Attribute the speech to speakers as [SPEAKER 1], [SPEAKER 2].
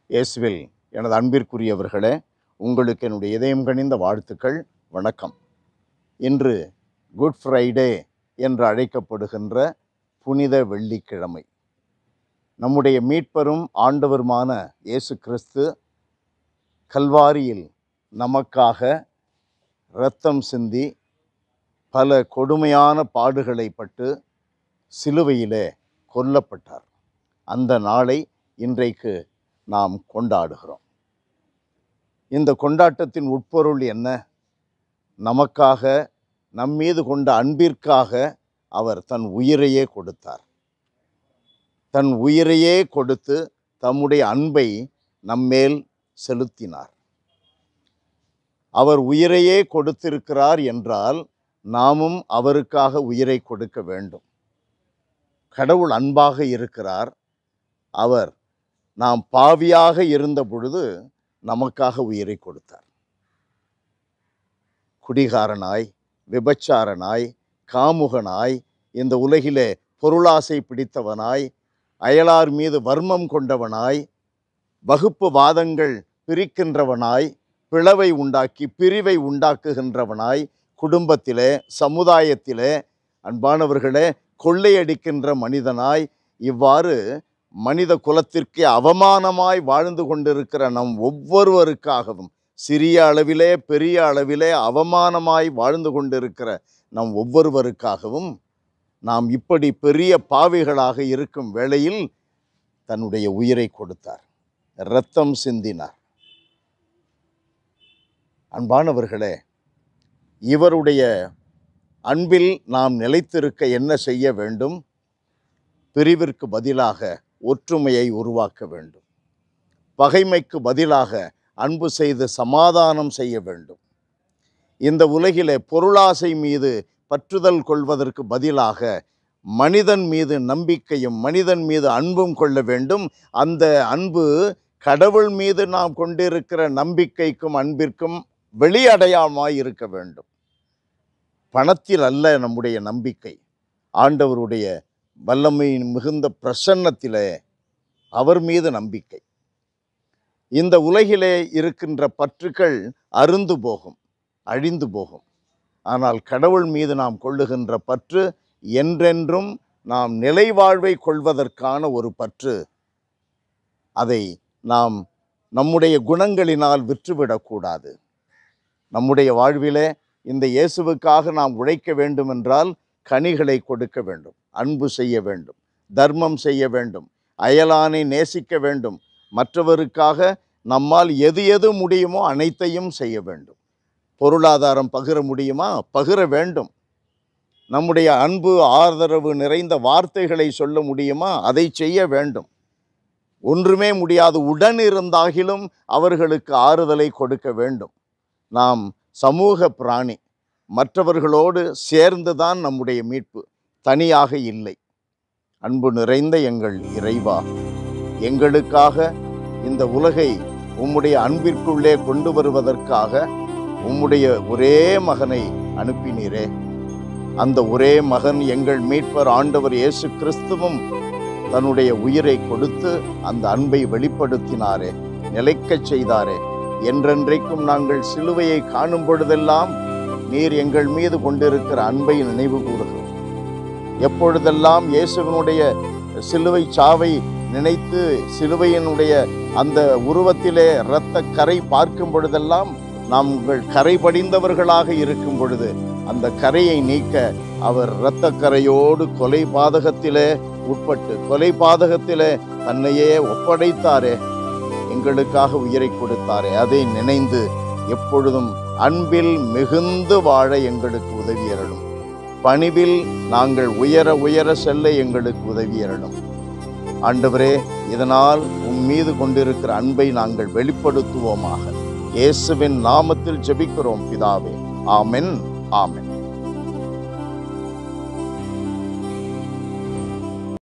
[SPEAKER 1] இயேசுவில் எனது அன்பிற்குரியவர்களே உங்களுக்கு என்னுடைய இதயம் கனிந்த வாழ்த்துக்கள் வணக்கம் இன்று குட் ஃப்ரைடே என்று அழைக்கப்படுகின்ற புனித வெள்ளிக்கிழமை நம்முடைய மீட்பரும் ஆண்டவருமான இயேசு கிறிஸ்து கல்வாரியில் நமக்காக இரத்தம் சிந்தி பல கொடுமையான பாடுகளை பட்டு சிலுவையிலே கொல்லப்பட்டார் அந்த நாளை இன்றைக்கு நாம் கொண்டாடுகிறோம் இந்த கொண்டாட்டத்தின் உட்பொருள் என்ன நமக்காக நம்மீது கொண்ட அன்பிற்காக அவர் தன் உயிரையே கொடுத்தார் தன் உயிரையே கொடுத்து தம்முடைய அன்பை நம்மேல் செலுத்தினார் அவர் உயிரையே கொடுத்திருக்கிறார் என்றால் நாமும் அவருக்காக உயிரை கொடுக்க வேண்டும் கடவுள் அன்பாக இருக்கிறார் அவர் நாம் பாவியாக இருந்த பொழுது நமக்காக உயிரை கொடுத்தார் குடிகாரனாய் விபச்சாரனாய் காமுகனாய் இந்த உலகிலே பொருளாசை பிடித்தவனாய் அயலார் மீது வர்மம் கொண்டவனாய் வகுப்பு வாதங்கள் பிரிக்கின்றவனாய் பிளவை உண்டாக்கி பிரிவை உண்டாக்குகின்றவனாய் குடும்பத்திலே சமுதாயத்திலே அன்பானவர்களே கொள்ளையடிக்கின்ற மனிதனாய் இவ்வாறு மனித குலத்திற்கு அவமானமாய் வாழ்ந்து கொண்டிருக்கிற நம் ஒவ்வொருவருக்காகவும் சிறிய அளவிலே பெரிய அளவிலே அவமானமாய் வாழ்ந்து கொண்டிருக்கிற நம் ஒவ்வொருவருக்காகவும் நாம் இப்படி பெரிய பாவிகளாக இருக்கும் வேளையில் தன்னுடைய உயிரை கொடுத்தார் இரத்தம் சிந்தினார் அன்பானவர்களே இவருடைய அன்பில் நாம் நிலைத்திருக்க என்ன செய்ய வேண்டும் பிரிவிற்கு பதிலாக ஒற்றுமையை உருவாக்க வேண்டும் பகைமைக்கு பதிலாக அன்பு செய்து சமாதானம் செய்ய வேண்டும் இந்த உலகிலே பொருளாசை மீது பற்றுதல் கொள்வதற்கு பதிலாக மனிதன் மீது நம்பிக்கையும் மனிதன் மீது அன்பும் கொள்ள வேண்டும் அந்த அன்பு கடவுள் மீது நாம் கொண்டிருக்கிற நம்பிக்கைக்கும் அன்பிற்கும் வெளியடையாமாய் இருக்க வேண்டும் பணத்தில் அல்ல நம்முடைய நம்பிக்கை ஆண்டவருடைய வல்லமையின் மிகுந்த பிரசன்னத்திலே அவர் மீது நம்பிக்கை இந்த உலகிலே இருக்கின்ற பற்றுக்கள் அருந்து போகும் அழிந்து போகும் ஆனால் கடவுள் மீது நாம் கொள்ளுகின்ற பற்று என்றென்றும் நாம் நிலை வாழ்வை கொள்வதற்கான ஒரு பற்று அதை நாம் நம்முடைய குணங்களினால் விற்றுவிடக்கூடாது நம்முடைய வாழ்விலே இந்த இயேசுவுக்காக நாம் உழைக்க வேண்டுமென்றால் கனிகளை கொடுக்க வேண்டும் அன்பு செய்ய வேண்டும் தர்மம் செய்ய வேண்டும் அயலானை நேசிக்க வேண்டும் மற்றவருக்காக நம்மால் எது எது முடியுமோ அனைத்தையும் செய்ய வேண்டும் பொருளாதாரம் பகிர முடியுமா பகிர வேண்டும் நம்முடைய அன்பு ஆதரவு நிறைந்த வார்த்தைகளை சொல்ல முடியுமா அதை செய்ய வேண்டும் ஒன்றுமே முடியாது உடன் இருந்தாகிலும் அவர்களுக்கு ஆறுதலை கொடுக்க வேண்டும் நாம் சமூக பிராணி மற்றவர்களோடு சேர்ந்துதான் நம்முடைய மீட்பு தனியாக இல்லை அன்பு நிறைந்த எங்கள் இறைவா எங்களுக்காக இந்த உலகை உம்முடைய அன்பிற்குள்ளே கொண்டு வருவதற்காக உம்முடைய ஒரே மகனை அனுப்பினீரே அந்த ஒரே மகன் எங்கள் மீட்பர் ஆண்டவர் இயேசு கிறிஸ்துவும் தன்னுடைய உயிரை கொடுத்து அந்த அன்பை வெளிப்படுத்தினாரே நிலைக்கச் செய்தாரே என்றென்றைக்கும் நாங்கள் சிலுவையை காணும் பொழுதெல்லாம் நீர் எங்கள் மீது கொண்டிருக்கிற அன்பை நினைவு கூறுகிறோம் எப்பொழுதெல்லாம் இயேசுவினுடைய சிலுவை சாவை நினைத்து சிலுவையினுடைய அந்த உருவத்திலே இரத்த கரை பார்க்கும் பொழுதெல்லாம் நாங்கள் கரை படிந்தவர்களாக இருக்கும் பொழுது அந்த கரையை நீக்க அவர் இரத்த கரையோடு கொலை பாதகத்திலே உட்பட்டு கொலை பாதகத்திலே தன்னையே ஒப்படைத்தாரே எங்களுக்காக உயிரை கொடுத்தாரே அதை நினைந்து எப்பொழுதும் அன்பில் மிகுந்து வாழ எங்களுக்கு உதவி அருளும் பணிவில் நாங்கள் உயர உயர செல்ல எங்களுக்கு உதவி அருளும் ஆண்டவரே இதனால் உன் மீது கொண்டிருக்கிற அன்பை நாங்கள் வெளிப்படுத்துவோமாக இயேசுவின் நாமத்தில் ஜெபிக்கிறோம் பிதாவே ஆமென் ஆமென்